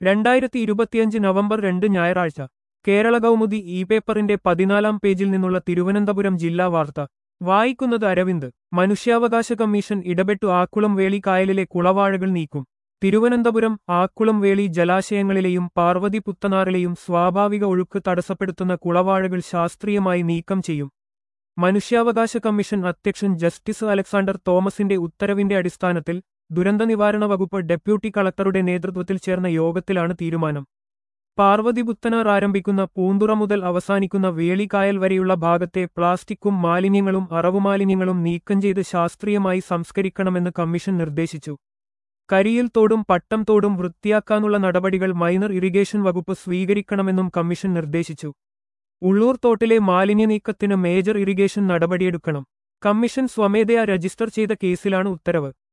രണ്ടായിരത്തി ഇരുപത്തിയഞ്ച് നവംബർ രണ്ട് ഞായറാഴ്ച കേരള കൗമുദി ഇ പേപ്പറിന്റെ പതിനാലാം പേജിൽ നിന്നുള്ള തിരുവനന്തപുരം ജില്ലാ വാർത്ത വായിക്കുന്നത് അരവിന്ദ് മനുഷ്യാവകാശ കമ്മീഷൻ ഇടപെട്ടു ആക്കുളം വേളി കായലിലെ കുളവാഴകൾ നീക്കും തിരുവനന്തപുരം ആക്കുളം വേളി ജലാശയങ്ങളിലെയും പാർവതി പുത്തനാറിലെയും സ്വാഭാവിക ഒഴുക്ക് തടസ്സപ്പെടുത്തുന്ന കുളവാഴകൾ ശാസ്ത്രീയമായി നീക്കം ചെയ്യും മനുഷ്യാവകാശ കമ്മീഷൻ അധ്യക്ഷൻ ജസ്റ്റിസ് അലക്സാണ്ടർ തോമസിന്റെ ഉത്തരവിന്റെ അടിസ്ഥാനത്തിൽ ദുരന്ത നിവാരണ വകുപ്പ് ഡെപ്യൂട്ടി കളക്ടറുടെ നേതൃത്വത്തിൽ ചേർന്ന യോഗത്തിലാണ് തീരുമാനം പാർവതി പുത്തനാർ ആരംഭിക്കുന്ന പൂന്തുറ മുതൽ അവസാനിക്കുന്ന വേളിക്കായൽ വരെയുള്ള ഭാഗത്തെ പ്ലാസ്റ്റിക്കും മാലിന്യങ്ങളും അറവുമാലിന്യങ്ങളും നീക്കം ചെയ്ത് ശാസ്ത്രീയമായി സംസ്കരിക്കണമെന്ന് കമ്മീഷൻ നിർദ്ദേശിച്ചു കരിയിൽ തോടും പട്ടം തോടും വൃത്തിയാക്കാനുള്ള നടപടികൾ മൈനർ ഇറിഗേഷൻ വകുപ്പ് സ്വീകരിക്കണമെന്നും കമ്മീഷൻ നിർദ്ദേശിച്ചു ഉള്ളൂർ തോട്ടിലെ മാലിന്യ നീക്കത്തിന് മേജർ ഇറിഗേഷൻ നടപടിയെടുക്കണം കമ്മീഷൻ സ്വമേധയാ രജിസ്റ്റർ ചെയ്ത കേസിലാണ് ഉത്തരവ്